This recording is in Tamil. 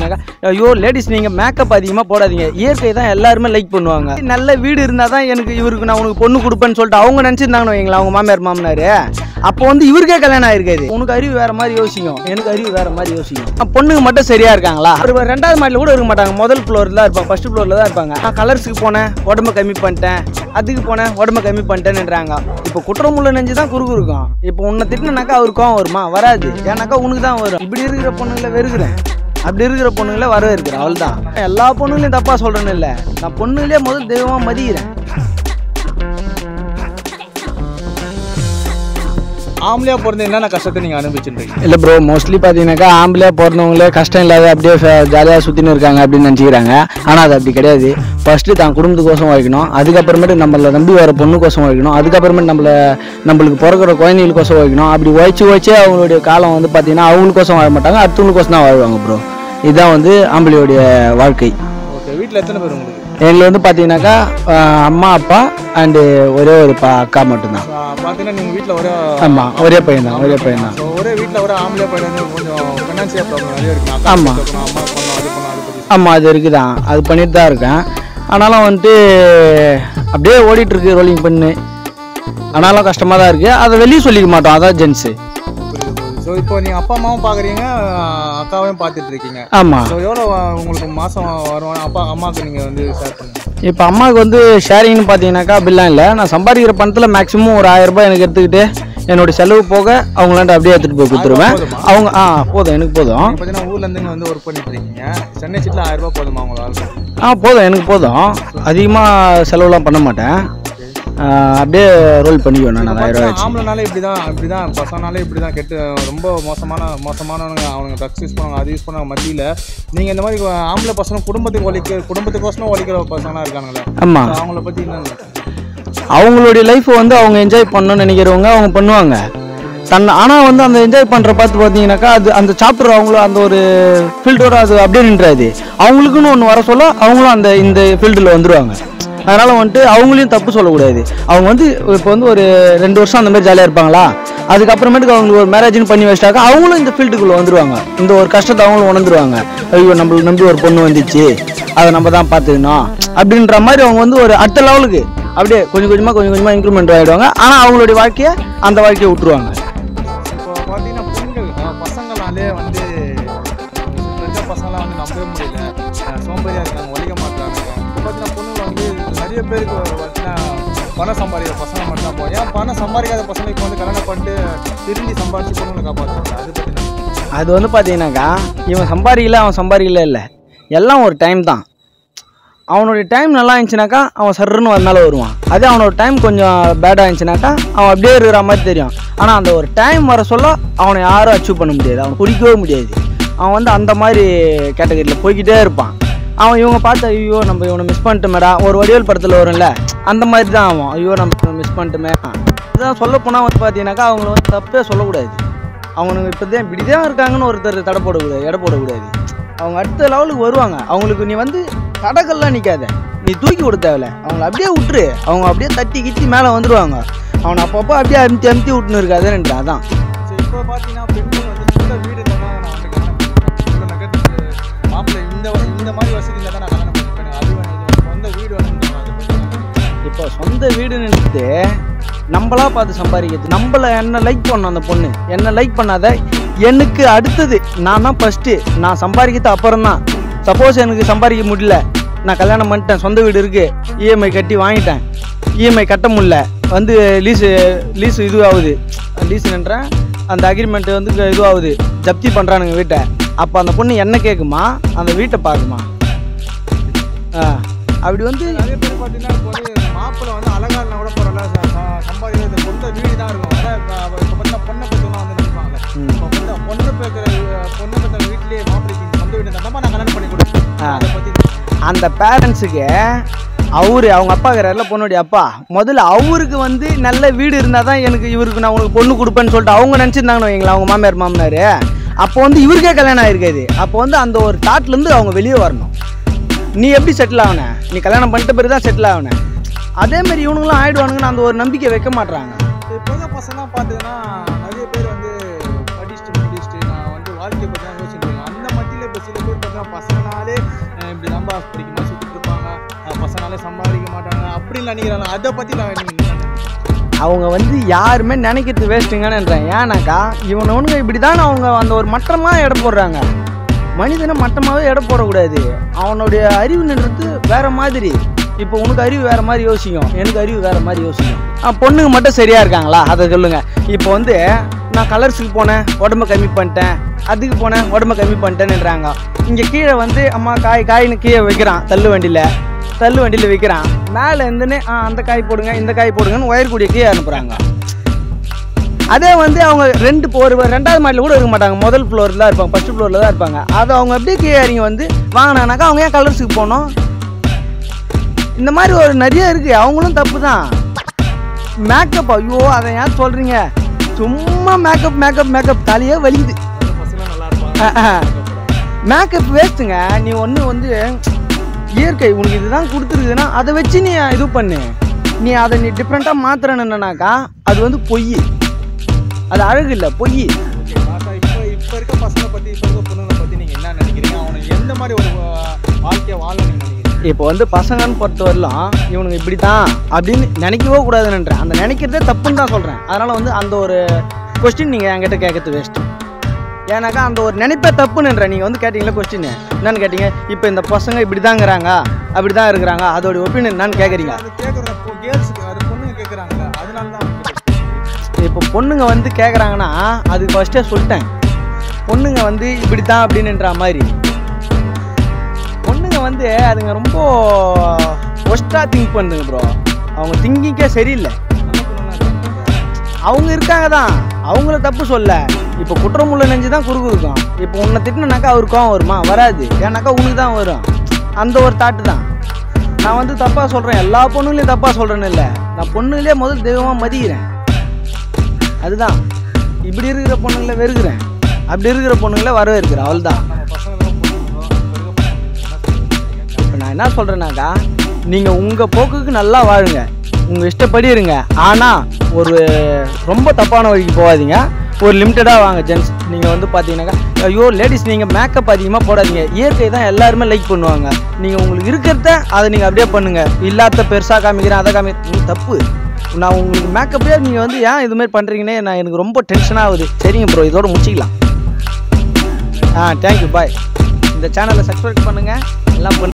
ஐயோ லேடிஸ் நீங்கள் மேக்கப் அதிகமாக போடாதீங்க இயற்கை தான் எல்லாருமே லைக் பண்ணுவாங்க நல்ல வீடு இருந்தால் தான் எனக்கு இவருக்கு நான் உனக்கு பொண்ணு கொடுப்பேன்னு சொல்லிட்டு அவங்க நினச்சிருந்தாங்கன்னு வைங்களேன் அவங்க மாமியார் மாமனார் அப்போ வந்து இவருக்கே கல்யாணம் ஆயிருக்காது உனக்கு அறிவு வேற மாதிரி யோசிக்கும் எனக்கு அறிவு வேற மாதிரி யோசிக்கும் பொண்ணுங்க மட்டும் சரியா இருக்காங்களா ஒரு ரெண்டாவது மாடியில் கூட இருக்க மாட்டாங்க முதல் ஃப்ளோரில் தான் இருப்பாங்க ஃபர்ஸ்ட் ஃப்ளோரில் தான் இருப்பாங்க நான் கலர்ஸுக்கு போனேன் உடம்ப கம்மி பண்ணிட்டேன் அதுக்கு போனேன் உடம்ப கம்மி பண்ணிட்டேன்னுன்றாங்க இப்போ குற்றமுள்ள நெஞ்சு தான் குறுக்கு இருக்கும் இப்போ உன்னை திட்டினாக்கா அவருக்கு கோவம் வருமா வராது ஏன்னாக்கா உனக்கு தான் வரும் இப்படி இருக்கிற பொண்ணுங்களை வெறுக்கிறேன் அப்படி இருக்கிற பொண்ணுங்களே வர இருக்கிறேன் அவள் தான் எல்லா பொண்ணுங்களையும் தப்பாக சொல்கிறேன்னு இல்லை நான் பொண்ணுங்களே முதல் தெய்வமாக மதிக்கிறேன் ஆம்பளையா பிறந்து என்னென்ன கஷ்டத்தை நீங்க அனுபவிச்சுருக்கீங்க இல்லை ப்ரோ மோஸ்ட்லி பார்த்தீங்கன்னாக்கா ஆம்பளையாக பிறந்தவங்களே கஷ்டம் இல்லாத அப்படியே ஜாலியாக சுற்றின்னு இருக்காங்க அப்படின்னு நினச்சிக்கிறாங்க ஆனால் அது அப்படி கிடையாது ஃபஸ்ட்டு தான் குடும்பத்துக்கோசம் வைக்கணும் அதுக்கப்புறமேட்டு நம்மளை நம்பி வர பொண்ணுக்கோசம் வைக்கணும் அதுக்கப்புறமேட்டு நம்மளை நம்மளுக்கு பிறக்கிற குழந்தைகளுக்கோசம் வைக்கணும் அப்படி உழைச்சி உழைச்சே அவங்களுடைய காலம் வந்து பார்த்தீங்கன்னா அவங்களுக்கோசம் வாழ மாட்டாங்க அடுத்தவங்களுக்கோசம் தான் வாழ்வாங்க ப்ரோ இதுதான் வந்து ஆம்பளையோடைய வாழ்க்கை ஓகே வீட்டில் எத்தனை பேர் உங்களுக்கு எங்களுக்கு வந்து பார்த்தீங்கன்னாக்கா ஆஹ், அம்மா அப்பா அண்டு ஒரே ஒரு பா அக்கா மட்டும்தான் ஆ, பார்த்தீங்கன்னா நீங்கள் வீட்டில் ஒரே ஆமாம் ஒரே பையன் தான் ஒரே பையன் தான் ஸோ ஒரே வீட்டில் ஒரே ஆம்பளை பையன் வந்து கொஞ்சம் ஃபினான்ஷியல் ப்ராப்ளம் நிறைய இருக்கு அக்கா ஆமா. பார்க்கணும், அம்மா பண்ணணும் அது பண்ணணும் அது பற்றி ஆமாம் அது இருக்குதான் அது பண்ணிட்டு தான் இருக்கேன் ஆனாலும் வந்துட்டு அப்படியே ஓடிட்டு இருக்கு ரோலிங் பண்ணு ஆனாலும் கஷ்டமாக தான் இருக்குது அதை வெளியே சொல்லிக்க மாட்டோம் அதான் ஜென்ஸு ஸோ இப்போ நீங்கள் அப்பா அம்மாவும் பார்க்குறீங்க அக்காவையும் பார்த்துட்டு இருக்கீங்க ஆமாம் ஸோ எவ்வளோ உங்களுக்கு மாதம் வரும் அப்பா அம்மாவுக்கு நீங்கள் வந்து ஷேர் பண்ணுங்க இப்போ அம்மாவுக்கு வந்து ஷேரிங்னு பார்த்தீங்கன்னாக்கா அப்படிலாம் இல்லை நான் சம்பாதிக்கிற பணத்தில் மேக்ஸிமம் ஒரு ஆயிரம் ரூபாய் எனக்கு எடுத்துக்கிட்டு என்னோட செலவு போக அவங்களாண்ட அப்படியே எடுத்துகிட்டு போய் கொடுத்துருவேன் போதுமா? அவங்க ஆ போதும் எனக்கு போதும் நீங்கள் பார்த்தீங்கன்னா ஊர்லேருந்து இங்கே வந்து ஒர்க் பண்ணிட்டு இருக்கீங்க சென்னை சீட்டில் ஆயிரம் ரூபாய் போதுமா உங்களுக்கு ஆ போதும் எனக்கு போதும் அதிகமாக செலவுலாம் பண்ண மாட்டேன் ஆ, அப்படியே ரோல் பண்ணிக்குவேன் நான் அந்த ஆயிரம் ரூபாய் வச்சு ஆம்பளைனாலே இப்படி தான் இப்படி தான் பசங்கனாலே இப்படி தான் கெட்டு ரொம்ப மோசமான மோசமானவங்க அவனுங்க ட்ரக்ஸ் யூஸ் பண்ணுவாங்க அது யூஸ் பண்ணுவாங்க மத்தியில் நீங்கள் இந்த மாதிரி ஆம்பளை பசங்க குடும்பத்துக்கு ஒழிக்க குடும்பத்துக்கோசரம் ஒழிக்கிற பசங்களாம் இருக்காங்களே ஆமாம் So அவங்கள பற்றி என்ன அவங்களுடைய லைஃப்பை வந்து அவங்க என்ஜாய் பண்ணணும்னு நினைக்கிறவங்க அவங்க பண்ணுவாங்க தன் ஆனால் வந்து அந்த என்ஜாய் பண்ணுற பார்த்து பார்த்தீங்கன்னாக்கா அது அந்த சாப்டர் அவங்கள அந்த ஒரு ஃபீல்டோட அது அப்படியே நின்றாது அவங்களுக்குன்னு ஒன்று வர சொல்ல அவங்களும் அந்த இந்த ஃபீல்டில் வந்துடுவாங்க அதனால் வந்துட்டு அவங்களையும் தப்பு சொல்லக்கூடாது அவங்க வந்து இப்போ வந்து ஒரு ரெண்டு வருஷம் அந்த மாதிரி ஜாலியாக இருப்பாங்களா அதுக்கப்புறமேட்டுக்கு அவங்களுக்கு ஒரு மேரேஜ்னு பண்ணி வச்சிட்டாக்க அவங்களும் இந்த ஃபீல்டுக்குள்ளே வந்துருவாங்க இந்த ஒரு கஷ்டத்தை அவங்களும் உணர்ந்துருவாங்க ஐயோ நம்மளுக்கு நம்பி ஒரு பொண்ணு வந்துச்சு அதை நம்ம தான் பார்த்துக்கணும் அப்படின்ற மாதிரி அவங்க வந்து ஒரு அடுத்த லெவலுக்கு அப்படியே கொஞ்சம் கொஞ்சமாக கொஞ்சம் கொஞ்சமாக இன்க்ரிமெண்ட் ஆகிடுவாங்க ஆனால் அவங்களுடைய வாழ்க்கையை அந்த வாழ்க்கையை விட்டுருவாங்க இப்போ பார்த்தீங்கன்னா பெண்கள் அஹ், பசங்களாலே வந்து பெற்ற பசங்களாம் வந்து நம்பவே முடியல அஹ், சோம்பேறியா இருக்காங்க ஒழிக்க மாட்டாங்க இப்போ பார்த்தீங்கன்னா பொண்ணுங்க வந்து நிறைய பேருக்கு பார்த்தீங்கன்னா பணம் சம்பாதிக்கிற பசங்க மட்டும் தான் போகும் ஏன் பணம் சம்பாதிக்காத பசங்க இப்போ வந்து கல்யாணம் பண்ணிட்டு திரும்பி சம்பாதிச்சு பொண்ணுங்களை காப்பாற்றுறாங்க அது பற்றி அது வந்து பார்த்தீங்கன்னாக்கா இவன் சம்பாதிக்கல அவன் சம்பாதிக்கல இல்லை எல்லாம் ஒரு டைம் தான் அவனுடைய டைம் நல்லா இருந்துச்சுனாக்கா அவன் சர்ருன்னு ஒரு மேலே வருவான் அதே அவனோட டைம் கொஞ்சம் பேடாக இருந்துச்சுனாக்கா அவன் அப்படியே இருக்கிற மாதிரி தெரியும் ஆனால் அந்த ஒரு டைம் வர சொல்ல அவனை யாரும் அச்சீவ் பண்ண முடியாது அவன் பிடிக்கவே முடியாது அவன் வந்து அந்த மாதிரி கேட்டகரியில் போய்க்கிட்டே இருப்பான் அவன் இவங்க பார்த்து ஐயோ நம்ம இவனை மிஸ் பண்ணிட்டோமேடா ஒரு வடிவேல் படத்தில் வரும்ல அந்த மாதிரி தான் அவன் ஐயோ நம்ம மிஸ் பண்ணிட்டோமே இதுதான் சொல்ல போனால் வந்து பார்த்தீங்கன்னாக்கா அவங்கள வந்து தப்பே சொல்லக்கூடாது அவனுங்க இப்போ தான் இப்படி தான் இருக்காங்கன்னு ஒருத்தர் தடை போடக்கூடாது எடை போடக்கூடாது அவங்க அடுத்த லெவலுக்கு வருவாங்க அவங்களுக்கு நீ வந்து தடக்கல்லாம் நிற்காத நீ தூக்கி விட தேவையில்ல அவங்கள அப்படியே விட்டுரு அவங்க அப்படியே தட்டி கிட்டி மேலே வந்துடுவாங்க அவனை அப்பப்போ அப்படியே அமுத்தி அமுத்தி விட்டுன்னு இருக்காதுன்னு அதான் சரி இப்போ பார்த்தீங்கன்னா பெண்கள் வந்து சொந்த வீடு இருந்தால் தான் நான் வந்து கல்யாணம் பண்ணிப்பேன் இவ்வளோ நகரத்துக்கு மாப்பிள்ளை இந்த இந்த மாதிரி வசதி இருந்தால் தான் நான் கல்யாணம் பண்ணிப்பேன் அது வேணும் இது வேணும். சொந்த வீடு வேணும்னு அதை பற்றி இப்போ சொந்த வீடுன்னு நம்மளா பார்த்து சம்பாதிக்கிறது நம்மள என்ன லைக் பண்ணணும் அந்த பொண்ணு என்ன லைக் பண்ணாத எனக்கு அடுத்தது நான் தான் ஃபஸ்ட்டு நான் சம்பாதிக்கிறது அப்புறம் தான் சப்போஸ் எனக்கு சம்பாதிக்க முடியல நான் கல்யாணம் பண்ணிட்டேன் சொந்த வீடு இருக்குது இஎம்ஐ கட்டி வாங்கிட்டேன் இஎம்ஐ கட்ட முடியல வந்து லீஸு லீஸு இதுவாகுது லீஸுன்றேன் அந்த அக்ரிமெண்ட் வந்து இதுவாகுது ஜப்தி பண்ணுறானுங்க வீட்டை அப்போ அந்த பொண்ணு என்ன கேட்குமா அந்த வீட்டை பார்க்குமா ஆ அப்படி வந்து நிறைய பேர் பார்த்தீங்கன்னா இப்போ வந்து மாப்பிள்ளை வந்து அழகா இருந்தா கூட பரவாயில்ல சம்பாதிக்கிறது சொந்த வீடு தான் இருக்கும் அதான் இப்போ இப்போ பார்த்தா பொண்ணை பற்றிலாம் வந்து நினைப்பாங்க ம். இப்போ வந்து பொண்ணு பேக்கிற பொண்ணு பேக்கிற வீட்லேயே மாப்பிள்ளைக்கு சொந்த வீடு இருந்தால் தான் நான் கல்யாணம் பண்ணி கொடுப்பேன் ஆ. அதை பற்றி அந்த பேரண்ட்ஸுக்கு அவரு அவங்க அப்பா இருக்கிறாருல பொண்ணுடைய அப்பா முதல்ல அவருக்கு வந்து நல்ல வீடு இருந்தால் தான் எனக்கு இவருக்கு நான் உனக்கு பொண்ணு கொடுப்பேன்னு சொல்லிட்டு அவங்க நினச்சிருந்தாங்கன்னு வைங்களேன் அவங்க மாமியார் மாமனார் அப்போ வந்து இவருக்கே கல்யாணம் ஆயிருக்காது அப்போ வந்து அந்த ஒரு தாட்லேருந்து அவங்க வெளியே வரணும் நீ எப்படி செட்டில் ஆகன நீ கல்யாணம் பண்ணிட்ட பிறகு தான் செட்டில் ஆகன அதே மாதிரி இவனுங்களும் ஆயிடுவானுங்கன்னு அந்த ஒரு நம்பிக்கை வைக்க மாட்றாங்க இப்போ இருக்க பசங்கலாம் பார்த்தீங்கன்னா நிறைய பேர் வந்து படிச்சுட்டு முடிச்சுட்டு நான் வந்து வாழ்க்கையை பற்றி தான் யோசிச்சுட்டு இருக்கேன் அந்த மத்தியில் இப்போ சில பேர் பார்த்தீங்கன்னா பசங்கனாலே அஹ், இப்படி தான் பாஸ் பிடிக்குமா சுற்றிட்டு இருப்பாங்க அஹ், பசங்கனாலே சம்பாதிக்க மாட்டாங்க அப்படின்னு நினைக்கிறாங்க அதை பற்றி நான் நீங்கள் என்ன நினைக்கிறீங்க? அவங்க வந்து யாருமே நினைக்கிறது வேஸ்ட்டுங்கன்றேன் ஏன்னாக்கா இவனவனுங்க இப்படி தானே அவங்க அந்த ஒரு மட்டமாக எடை போடுறாங்க மனிதனை மட்டமாகவே எடை போடக்கூடாது அவனுடைய அறிவுன்றது வேற மாதிரி இப்போ உனக்கு அறிவு வேற மாதிரி யோசிக்கும் எனக்கு அறிவு வேற மாதிரி யோசிக்கும் ஆ, பொண்ணுங்க மட்டும் சரியா இருக்காங்களா அதை சொல்லுங்க இப்போ வந்து நான் கலர்ஸுக்கு போனேன் உடம்ப கம்மி பண்ணிட்டேன் அதுக்கு போனேன் உடம்ப கம்மி பண்ணிட்டேன்னுன்றாங்க இங்கே கீழே வந்து அம்மா காய் காயின்னு கீழே வைக்கிறான் தள்ளு வண்டியில் தள்ளு வண்டியில் விற்கிறான் மேலே இருந்துன்னு ஆ அந்த காய் போடுங்க இந்த காய் போடுங்கன்னு ஒயர் கூடிய கீழே அனுப்புகிறாங்க அதே வந்து அவங்க ரெண்டு இப்போ ஒரு ரெண்டாவது மாடியில் கூட இருக்க மாட்டாங்க முதல் ஃப்ளோரில் தான் இருப்பாங்க ஃபஸ்ட் ஃப்ளோரில் தான் இருப்பாங்க அதை அவங்க அப்படியே கீழே இறங்கி வந்து வாங்கினானாக்கா அவங்க ஏன் கலர்ஸுக்கு போகணும் இந்த மாதிரி ஒரு நிறைய இருக்குது அவங்களும் தப்பு தான் மேக்கப் ஐயோ அதை ஏன் சொல்கிறீங்க சும்மா மேக்கப் மேக்கப் மேக்கப் தலையே வலிக்குது அந்த பசங்க நல்லா இருப்பாங்க மேக்கப் வேஸ்ட்டுங்க நீ ஒன்று வந்து இயற்கை உனக்கு இதுதான் கொடுத்துருக்குதுன்னா அதை வச்சு நீ இது பண்ணு நீ அதை நீ டிஃப்ரெண்ட்டாக மாத்துறேன்னுனாக்கா அது வந்து பொய் அது அழகு இல்லை பொய் ஓகே பாஷா இப்போ இப்போ இருக்க பசங்களை பற்றி இப்போ இருக்க பொண்ணுங்களை பற்றி நீங்கள் என்ன நினைக்கிறீங்க அவனுக்கு எந்த மாதிரி ஒரு அஹ், வாழ்க்கையை வாழ நீங்கள் நினைக்கிறீங்க இப்போ வந்து பசங்கன்னு பொறுத்தவரையிலும் இவனுங்க இப்படி தான் அப்படின்னு நினைக்கவே கூடாதுன்றேன் அந்த நினைக்கிறதே தப்புன்னு தான் சொல்கிறேன் அதனால் வந்து அந்த ஒரு கொஸ்டின் நீங்கள் என்கிட்ட கேட்கறது வேஸ்ட்டு ஏன்னாக்கா அந்த ஒரு நினைப்பே தப்புன்னுன்ற நீங்கள் வந்து கேட்டிங்களா கொஸ்டின் என்னன்னு கேட்டீங்க இப்போ இந்த பசங்க இப்படி தாங்கிறாங்க அப்படி தான் இருக்கிறாங்க அதோட ஒப்பீனியன் என்னன்னு கேட்குறீங்க அது கேட்குற கேர்ள்ஸுக்கு அது பொண்ணுங்க கேட்குறாங்கல்ல அதனால தான் அவங்க கேட்குறாங்க. இப்போ பொண்ணுங்க வந்து கேட்குறாங்கன்னா அது ஃபஸ்ட்டே சொல்லிட்டேன் பொண்ணுங்க வந்து இப்படி தான் அப்படின்னுன்ற மாதிரி பொண்ணுங்க வந்து அதுங்க ரொம்ப ஒஸ்ட்டாக திங்க் பண்ணுதுங்க ப்ரோ அவங்க திங்கிங்கே சரியில்லை நல்ல பொண்ணுலாம் இருக்காங்க. அவங்க இருக்காங்க தான் அவங்கள தப்பு சொல்ல இப்போ குற்றமுள்ள நெஞ்சு தான் குறுக்கு இருக்கும் இப்போ உன்னை திட்டினாக்கா அவருக்கு கோவம் வருமா வராது ஏன்னாக்கா உனக்கு தான் வரும் அந்த ஒரு தாட்டு தான் நான் வந்து தப்பாக சொல்கிறேன் எல்லா பொண்ணுங்களையும் தப்பாக சொல்கிறேன்னு இல்லை நான் பொண்ணுங்களே முதல் தெய்வமாக மதிக்கிறேன் அதுதான் இப்படி இருக்கிற பொண்ணுங்களை வெறுக்கிறேன் அப்படி இருக்கிற பொண்ணுங்களை வரவேற்கிறேன் அவள் தான் நம்ம பசங்களும் பொண்ணுங்களும் இப்போ இருக்க பசங்களுக்கு என்ன சொல்றீங்க? இப்போ நான் என்ன சொல்கிறேன்னாக்கா நீங்கள் உங்கள் போக்குக்கு நல்லா வாழுங்க உங்கள் இஷ்டப்படி இருங்க ஆனால் ஒரு ரொம்ப தப்பான வழிக்கு போகாதீங்க ஒரு லிமிட்டடாக வாங்க ஜென்ஸ் நீங்கள் வந்து பார்த்தீங்கன்னாக்கா ஐயோ லேடிஸ் நீங்கள் மேக்கப் அதிகமாக போடாதீங்க இயற்கை தான் எல்லாருமே லைக் பண்ணுவாங்க நீங்கள் உங்களுக்கு இருக்கிறத அதை நீங்கள் அப்படியே பண்ணுங்கள் இல்லாத பெருசாக காமிக்கிறேன் அதை காமிக்கிறேன் தப்பு நான் உங்களுக்கு மேக்கப்பே நீங்கள் வந்து ஏன் இது மாதிரி பண்ணுறீங்கன்னே நான் எனக்கு ரொம்ப டென்ஷன் ஆகுது சரிங்க ப்ரோ இதோட முடிச்சிக்கலாம் ஆ தேங்க்யூ பாய் இந்த சேனலை சப்ஸ்கிரைப் பண்ணுங்கள் எல்லாம் பண்ணு